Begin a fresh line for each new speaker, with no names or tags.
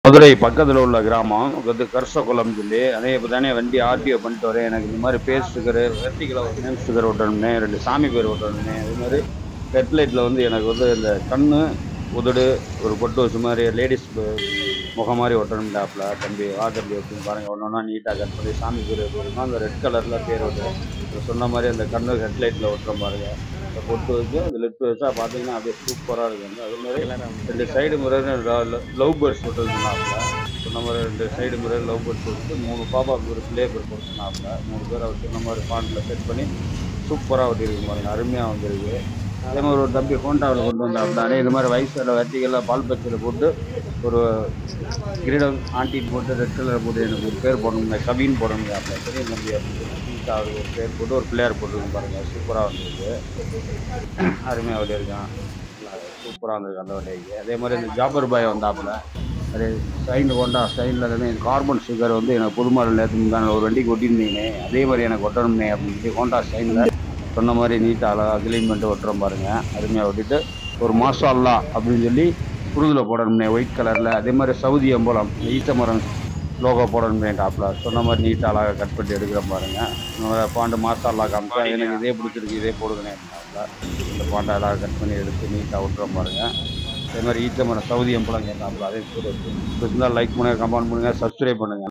மதுரை பக்கத்தில் உள்ள கிராமம் வந்து கருசகுளம் சொல்லி அதே இப்போ தானே வண்டி ஆர்டிஓ பண்ணிட்டு வரேன் எனக்கு இந்த மாதிரி பேர் ஸ்டிக்கரு வெர்டிக்கலாக ஒரு நேம் ஸ்டிக்கர் ஒட்டணும்னே ரெண்டு சாமி பேர் ஒட்டணும்னே இது மாதிரி ஹெட்லைட்டில் வந்து எனக்கு வந்து இந்த கண்ணு உதடு ஒரு பொட்டு வச்ச மாதிரி லேடிஸ் முகம் மாதிரி ஒட்டணும்டாப்ல தம்பி வா தம்பி அப்படின்னு பாருங்க ஒன்று ஒன்றா நீட்டாக கட் பண்ணி சாமி பேர் வைக்கணும் அந்த ரெட் கலரில் பேர் ஒட்டுறேன் இப்போ சொன்ன மாதிரி அந்த கண்ணு ஹெட்லைட்டில் ஒட்டுறோம் பாருங்க இந்த பொட்டு வச்சு அந்த லிப் வச்சா பார்த்தீங்கன்னா அப்படியே சூப்பராக இருக்குது அது மாதிரி ரெண்டு சைடு மிரர் லவ் பேர்ட்ஸ் போட்டுருந்தாப்புல சொன்ன மாதிரி ரெண்டு சைடு மிரர் லவ் பேர்ட்ஸ் போட்டு மூணு பாப்பா ஒரு பிளே பேர் போட்டுருந்தாப்புல மூணு பேர் அவர் சொன்ன மாதிரி பாண்டில் செட் பண்ணி சூப்பராக ஒட்டியிருக்கு பாருங்க அருமையாக வந்திருக்கு அதே மாதிரி ஒரு தம்பி ஹோண்டாவில் கொண்டு வந்தாப்புல இந்த மாதிரி வயசில் வெட்டிக்கெல்லாம் பால் பச்சையில் போட்டு ஒரு கிரீடம் ஆண்டின் போட்டு ரெட் கலர் போட்டு எனக்கு ஒரு பேர் போடணுங்க கவின் போடணுங்க அப்போ பெரிய தம்பி அப்படின்னு சொல்லி அவருக்கு ஒரு பேர் போட்டு ஒரு பிள்ளையார் போட்டுருக்கு பாருங்க சூப்பராக வந்திருக்கு அருமையாக ஓட்டியிருக்கான் சூப்பராக வந்திருக்கு அந்த வண்டிக்கு அதே மாதிரி இந்த ஜாபர் பாய் வந்தாப்புல அது சைன் கொண்டா சைனில் கார்பன் சுகர் வந்து எனக்கு புதுமாடல் நேற்று முந்தான ஒரு வண்டிக்கு ஒட்டியிருந்தீங்க அதே மாதிரி எனக்கு ஒட்டணும்னே அப்படின்னு சொல்லி ஹோண்டா சைனில் சொன்ன மாதிரி நீட்டாக அழகாக க்ளீன் பண்ணிட்டு ஒட்டுறோம் பாருங்க அருமையாக ஒட்டிட்டு ஒரு மாசால்லா அப்படின்னு சொல்லி குருதில் போடணும்னே ஒயிட் கலரில் அதே மாதிரி சவுதி அம்பலம் ஈச்ச மரம் லோகோ போடணுமே டாப்பில் சொன்ன மாதிரி நீட்டாக அழகாக கட் பண்ணி எடுக்கிறோம் பாருங்க இன்னொரு பாண்டு மாசாலா காமிச்சா எனக்கு இதே பிடிச்சிருக்கு இதே போடுங்கண்ணே டாப்பில் இந்த பாண்டை அழகாக கட் பண்ணி எடுத்து நீட்டாக விட்டுறோம் பாருங்க அதே மாதிரி ஈச்ச மரம் சவுதி அம்பலம் கேட்டாப்புல அதே கூட இருந்தால் லைக் பண்ணுங்கள் கமெண்ட் பண்ணுங்கள் சப்ஸ்கிரைப் பண்ணுங்கள்